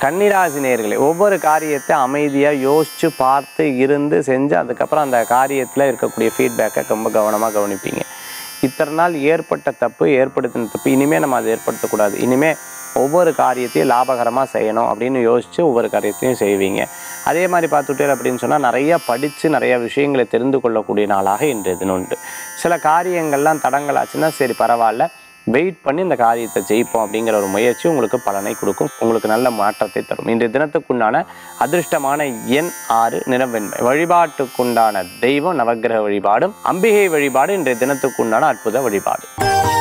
கன்னிராசி நேயர்களே ஒவ்வொரு காரியத்தை அமைதியாக யோசித்து பார்த்து இருந்து செஞ்சு அதுக்கப்புறம் அந்த காரியத்தில் இருக்கக்கூடிய ஃபீட்பேக்கை ரொம்ப கவனமாக கவனிப்பீங்க இத்தனை நாள் ஏற்பட்ட தப்பு ஏற்படுத்தின தப்பு இனிமேல் நம்ம அதை ஏற்படுத்தக்கூடாது இனிமேல் ஒவ்வொரு காரியத்தையும் லாபகரமாக செய்யணும் அப்படின்னு யோசித்து ஒவ்வொரு காரியத்தையும் செய்வீங்க அதே மாதிரி பார்த்துட்டே அப்படின்னு சொன்னால் நிறைய படித்து நிறைய விஷயங்களை தெரிந்து கொள்ளக்கூடிய நாளாக இன்றைய தினம் உண்டு சில காரியங்கள்லாம் தடங்களாச்சுன்னா சரி பரவாயில்ல வெயிட் பண்ணி இந்த காரியத்தை ஜெயிப்போம் அப்படிங்கிற ஒரு முயற்சி உங்களுக்கு பலனை கொடுக்கும் உங்களுக்கு நல்ல மாற்றத்தை தரும் இன்றைய தினத்துக்குண்டான அதிர்ஷ்டமான எண் ஆறு நிறவெண்மை வழிபாட்டுக்குண்டான தெய்வம் நவக்கிரக வழிபாடும் அம்பிகை வழிபாடு இன்றைய தினத்துக்குண்டான அற்புத வழிபாடு